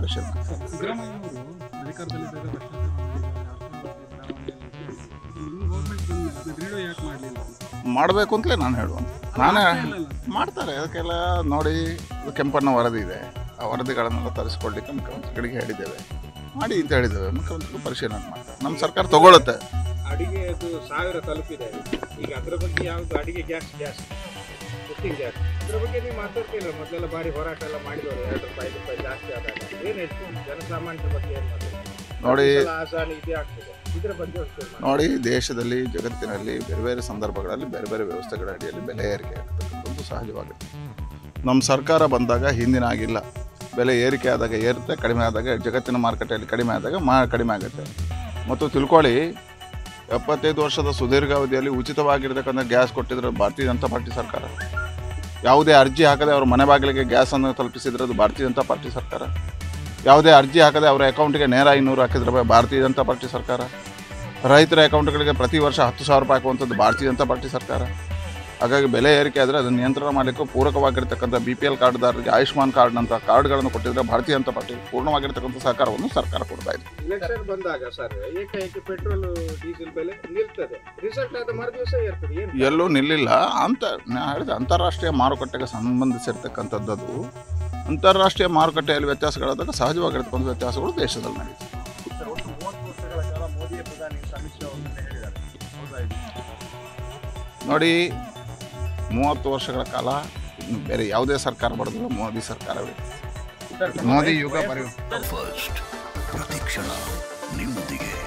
ಪರಿಶೀಲನೆ ಮಾಡ್ತಾರೆ. ಸಿದ್ದರಾಮಯ್ಯನವರು ಅಧಿಕಾರದಲ್ಲಿದ್ದಾಗ ಭ್ರಷ್ಟಾಚಾರ ಮಾಡಿದ್ದಾರೆ, ರಾಷ್ಟ್ರಪತಿ ಗೌರ್ಮೆಂಟ್ ಬಂದ್ಮೇಲೆ ಅದನ್ನ ದೃಢ ಯಾಕೆ ಮಾಡಲಿಲ್ಲ ಮಾಡಬೇಕು ಅಂತಲೇ ನಾನು ಹೇಳುವಂತ ನಾನೇ ಮಾಡ್ತಾರೆ ಅದಕ್ಕೆಲ್ಲ ನೋಡಿ ಇದು ಕೆಂಪಣ್ಣ ವರದಿ ಇದೆ ಆ ವರದಿಗಳನ್ನೆಲ್ಲ ತರಿಸ್ಕೊಳ್ಲಿಕ್ಕೆ ಮುಖ್ಯಮಂತ್ರಿಗಳಿಗೆ ಹೇಳಿದ್ದೇವೆ ಮಾಡಿ ಅಂತ ಹೇಳಿದ್ದೇವೆ ಮುಖ್ಯಮಂತ್ರಿಗಳು ಪರಿಶೀಲನೆ ಮಾಡ್ತಾರೆ ನಮ್ಮ ಸರ್ಕಾರ ತಗೊಳುತ್ತೆ ಅಡಿಗೆ ಅದು ಸಾವಿರ ತಲುಪಿದೆ ಈಗ ಅದ್ರ ಬಗ್ಗೆ ಯಾವ್ದು ಅಡಿಗೆ ಗ್ಯಾಸ್ ಗ್ಯಾಸ್ ಕುಕ್ಕಿಂಗ್ ಗ್ಯಾಸ್ ಅದ್ರ ಬಗ್ಗೆ ನೀವು ಮಾತಾಡ್ತಿಲ್ಲ ಮೊದಲೆಲ್ಲ ಬಾರಿ ಹೋರಾಟ ಎಲ್ಲ ಮಾಡಿದವರು ಎರಡು ರೂಪಾಯಿ ಐದು ರೂಪಾಯಿ ಜಾಸ್ತಿ ಆದಾಗ ಏನು ಹೆಚ್ಚು ಜನಸಾಮಾನ್ಯರ ಬಗ್ಗೆ ಏನು ಮಾತಾಡ್ತಾರೆ ನೋಡಿ ಆಸಾನಿ ಇದೇ ಆಗ್ತದೆ ಇದ್ರ ಬಗ್ಗೆ ಒಂಚೂರು ಮಾತಾಡಿ. ನೋಡಿ ದೇಶದಲ್ಲಿ ಜಗತ್ತಿನಲ್ಲಿ ಬೇರೆ ಬೇರೆ ಸಂದರ್ಭಗಳಲ್ಲಿ ಬೇರೆ ಬೇರೆ ವ್ಯವಸ್ಥೆಗಳ ಅಡಿಯಲ್ಲಿ ಬೆಲೆ ಏರಿಕೆ ಆಗ್ತಕ್ಕಂಥದ್ದು ಸಹಜವಾಗುತ್ತೆ ನಮ್ಮ ಸರ್ಕಾರ ಬಂದಾಗ ಹಿಂದಿನ ಆಗಿಲ್ಲ ಬೆಲೆ ಏರಿಕೆ ಆದಾಗ ಏರುತ್ತೆ ಕಡಿಮೆ ಆದಾಗ ಜಗತ್ತಿನ ಮಾರುಕಟ್ಟೆಯಲ್ಲಿ ಕಡಿಮೆ ಆದಾಗ ಮಾ ಕಡಿಮೆ ಆಗುತ್ತೆ ಮತ್ತು ತಿಳ್ಕೊಳ್ಳಿ ಎಪ್ಪತ್ತೈದು ವರ್ಷದ ಸುದೀರ್ಘಾವಧಿಯಲ್ಲಿ ಉಚಿತವಾಗಿರ್ತಕ್ಕಂಥ ಗ್ಯಾಸ್ ಕೊಟ್ಟಿದ್ರೆ ಭಾರತೀಯ ಜನತಾ ಪಾರ್ಟಿ ಸರ್ಕಾರ ಯಾವುದೇ ಅರ್ಜಿ ಹಾಕದೆ ಅವ್ರ ಮನೆ ಬಾಗಿಲಿಗೆ ಗ್ಯಾಸನ್ನು ತಲುಪಿಸಿದ್ರೆ ಅದು ಭಾರತೀಯ ಜನತಾ ಪಾರ್ಟಿ ಸರ್ಕಾರ ಯಾವುದೇ ಅರ್ಜಿ ಹಾಕದೆ ಅವರ ಅಕೌಂಟಿಗೆ ನೇರ ಐನೂರು ಹಾಕಿದ್ರೆ ಭಾರತೀಯ ಜನತಾ ಪಾರ್ಟಿ ಸರ್ಕಾರ ರೈತರ ಅಕೌಂಟ್ಗಳಿಗೆ ಪ್ರತಿ ವರ್ಷ ಹತ್ತು ಸಾವಿರ ರೂಪಾಯಿ ಹಾಕುವಂಥದ್ದು ಭಾರತೀಯ ಜನತಾ ಪಾರ್ಟಿ ಸರ್ಕಾರ ಹಾಗಾಗಿ ಬೆಲೆ ಏರಿಕೆ ಆದರೆ ಅದನ್ನು ನಿಯಂತ್ರಣ ಮಾಡಲಿಕ್ಕೆ ಪೂರಕವಾಗಿರ್ತಕ್ಕಂಥ ಬಿ ಪಿ ಎಲ್ ಕಾರ್ಡ್ದಾರರಿಗೆ ಆಯುಷ್ಮಾನ್ ಕಾರ್ಡ್ನಂಥ ಕಾರ್ಡ್ಗಳನ್ನು ಕೊಟ್ಟಿದ್ರೆ ಭಾರತೀಯ ಜನತಾ ಪಾರ್ಟಿ ಪೂರ್ಣವಾಗಿರ್ತಕ್ಕಂಥ ಸಹಕಾರವನ್ನು ಸರ್ಕಾರ ಕೊಡ್ತಾ ಇದೆ ಎಲೆಕ್ಷನ್ ಬಂದಾಗ ಸರ್ ಏಕಾಏಕಿ ಪೆಟ್ರೋಲ್ ಡೀಸೆಲ್ ಬೆಲೆ ನಿಲ್ತದೆ ರಿಸಲ್ಟ್ ಆದ ಮರು ದಿವಸ ಏರ್ತದೆ ಏನು ಎಲ್ಲೂ ನಿಲ್ಲಿಲ್ಲ ಅಂತ ನಾ ಹೇಳಿದೆ ಅಂತಾರಾಷ್ಟ್ರೀಯ ಮಾರುಕಟ್ಟೆಗೆ ಸಂಬಂಧಿಸಿರ್ತಕ್ಕಂಥದ್ದು ಅದು ಅಂತಾರಾಷ್ಟ್ರೀಯ ಮಾರುಕಟ್ಟೆಯಲ್ಲಿ ವ್ಯತ್ಯಾಸಗಳಾದಾಗ ಸಹಜವಾಗಿರ್ತಕ್ಕಂಥ ವ್ಯತ್ಯಾಸಗಳು ದೇಶದಲ್ಲಿ ನಡೀತದೆ ಸರ್ ಒಟ್ಟು ಮೂವತ್ತು ವರ್ಷಗಳ ಕಾಲ ಮೋದಿಯ ಪ್ರಧಾನಿ ಅಂತ ಅಮಿತ್ ಶಾ ಅವರನ್ನೇ ಹೇಳಿದ್ದಾರೆ ಹೌದಾ ಇದು ನೋಡಿ ಮೂವತ್ತು ವರ್ಷಗಳ ಕಾಲ ಇನ್ನು ಬೇರೆ ಯಾವುದೇ ಸರ್ಕಾರ ಬರೋದಿಲ್ಲ ಮೋದಿ ಸರ್ಕಾರವೇ ಸರ್ ಮೋದಿ ಯುಗ ಬರೆಯುವ ಫಸ್ಟ್ ಪ್ರತಿಕ್ಷಣ ನಿಮ್ಮೊಂದಿಗೆ